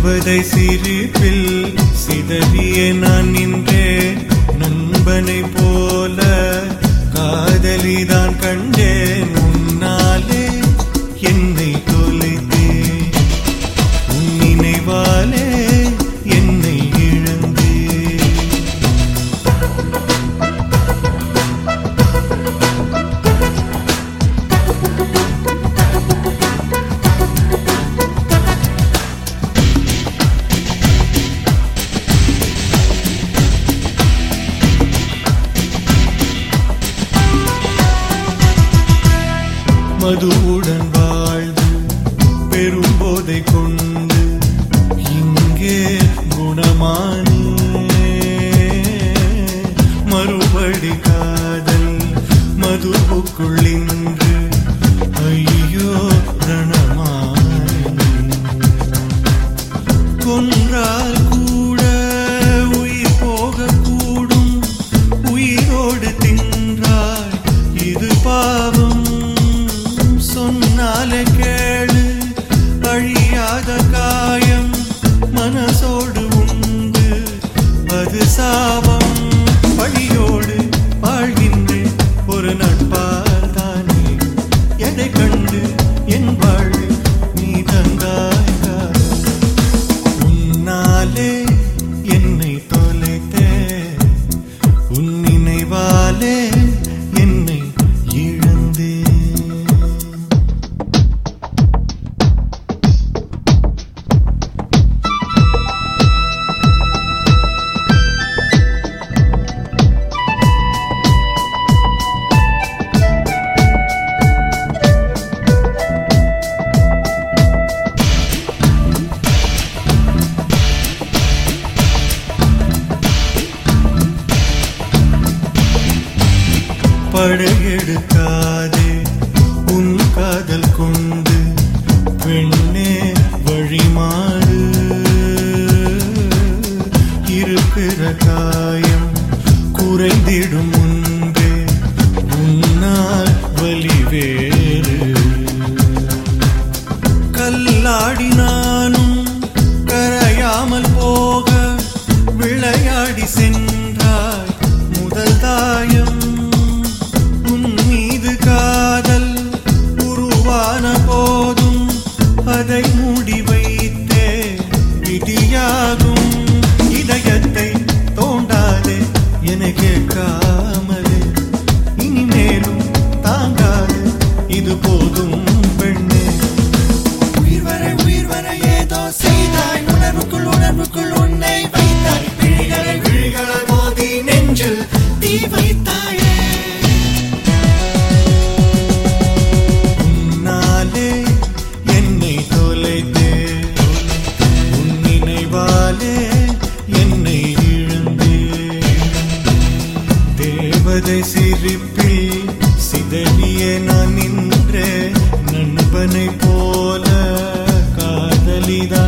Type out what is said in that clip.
தேவதை சிரிப்பில் சிதறிய நான் நின்றேன் நண்பனை போல காதலிதான் கண்டேன் உன்னாலே என்னை தொலைத்தேன் உன் நினைவாலே என்னை இழந்தேன் மதுவுடன் வாழ்ந்து பெரும்போதை கொண்டு இங்கே குணமானே மறுபடி காதல் மதுவுக்குள் இன்று ஐயோ ரணமானே கொன்றால் கூட உயிர் போகக்கூடும் உயிரோடு தின்றாய் இது பாவம் சொன்னால கேளு அழியாத காயம் மனசோடு உண்டு அது சாபம் வழியோடு வாழ்கின்றேன் ஒரு நட்பால் தானே எதை கண்டு என் வாழ்வு நீ தந்தாய் காதல். உன்னாலே என்னை தொலைத்தே உன் நினைவாலே என்னை இழந்தேன் படையெடுக்காதே உன் காதல் கொண்டு பெண்ணே வழிமாறு இருக்கிற காயம் குறைந்திடும் முன்பே உன்னால் வலி வேறு கல்லாடி நானும் கரையாமல் போக விளையாடி சென்றாய் முதல் தாயம் உன் மீது காதல் உருவான போதும் அதை மூடி வைத்தே விதியாகும் இதயத்தை தோண்டாதே என கேட்காமலே இனிமேலும் தாங்காது இது போதும் பெண்ணே உயிர் வரை உயிர் வரை ஏதோ செய்தாய் உணர்வுக்குள் உணர்வுக்குள் உன்னை வைத்தாய் விழிகளை விழிகளை மோதி நெஞ்சில் தீ வைத்தாயே உன்னாலே என்னை தொலைத்தே உன் நினைவாலே என்னை இழந்தே தேவதை சிரிப்பில் சிதறிய நான் நின்றே நண்பனை போல காதலிதான்